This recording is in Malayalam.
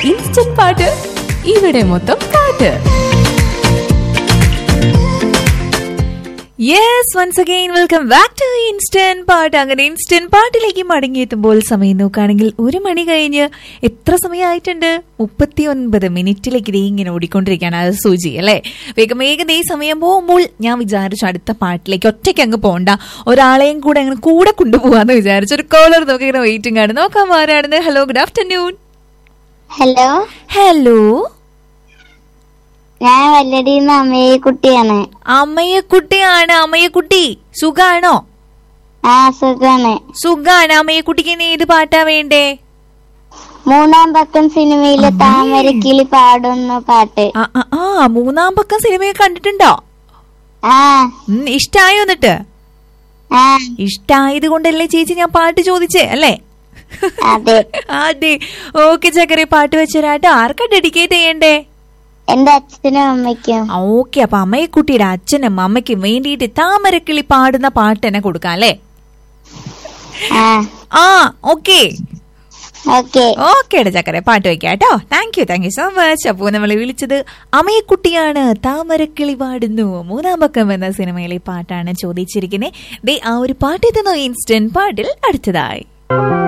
ഇൻസ്റ്റന്റ് പാട്ട് ഇവിടെ മൊത്തം പാട്ട് yes once again welcome back to instant പാട്ട് അങ്ങനെ ഇൻസ്റ്റന്റ് പാട്ടിലേക്ക് മടങ്ങിയെത്തുമ്പോൾ സമയം നോക്കുകയാണെങ്കിൽ ഒരു മണി കഴിഞ്ഞ് എത്ര സമയമായിട്ടുണ്ട് മുപ്പത്തി ഒൻപത് മിനിറ്റിലേക്ക് ഇതേ ഇങ്ങനെ ഓടിക്കൊണ്ടിരിക്കുകയാണ് അത് സൂചി അല്ലേ വേഗം വേഗം ഈ സമയം പോകുമ്പോൾ ഞാൻ വിചാരിച്ചു അടുത്ത പാട്ടിലേക്ക് ഒറ്റയ്ക്ക് അങ്ങ് പോണ്ട ഒരാളെയും കൂടെ അങ്ങനെ കൂടെ കൊണ്ടുപോകാന്ന് വിചാരിച്ചു ഒരു കോളർ നോക്കി ഇങ്ങനെ വെയിറ്റിംഗ് ആണ് നോക്കാം ആരാണെന്ന് hello good afternoon hello hello ഞാൻ വല്ലടിന്ന് അമ്മയെ കുട്ടിയാണ് അമ്മയെക്കുട്ടിയാണ് അമ്മയെക്കുട്ടി സുഖാണോ ആ സുഖാണ് സുഖാണ് അമ്മയെക്കുട്ടിക്ക് ഇനി ഏത് പാട്ടാ വേണ്ടേ മൂന്നാം പക്കം സിനിമയിലെ താമരക്കിളി പാടുന്ന പാട്ട് ആ, ആ, ആ മൂന്നാം പക്കം സിനിമയൊക്കെ കണ്ടിട്ടുണ്ടോ ആ ഉം, ഇഷ്ടായോ എന്നിട്ട് ആ ഇഷ്ടായത് കൊണ്ടല്ലേ ചേച്ചി ഞാൻ പാട്ട് ചോദിച്ചേ അല്ലേ അതെ അതെ ഓക്കെ ചക്കരെ പാട്ട് വെച്ചരാട്ടോ ആർക്കാ ഡെഡിക്കേറ്റ് ചെയ്യണ്ടേ എന്റെ അച്ഛനും അമ്മയ്ക്കും ഓക്കെ അപ്പൊ അമ്മയെക്കുട്ടിയുടെ അച്ഛനും അമ്മയ്ക്കും വേണ്ടിയിട്ട് താമരക്കിളി പാടുന്ന പാട്ട് തന്നെ കൊടുക്കാം അല്ലേ ആ ആ ഓക്കെ ഓക്കെ ഓക്കേടെ ചക്കരെ പാട്ട് വെക്കാം കേട്ടോ thank you thank you so much അപ്പോൾ നമ്മളെ വിളിച്ചത് അമയക്കുട്ടിയാണ് താമരക്കിളി പാടുന്നു മൂന്നാം പക്കം എന്ന സിനിമയിലെ പാട്ടാണ് ചോദിച്ചിരിക്കുന്നത് ദേ ആ ഒരു പാട്ട് എത്തുന്നു ഇൻസ്റ്റന്റ് പാട്ടിൽ അടുത്തതായി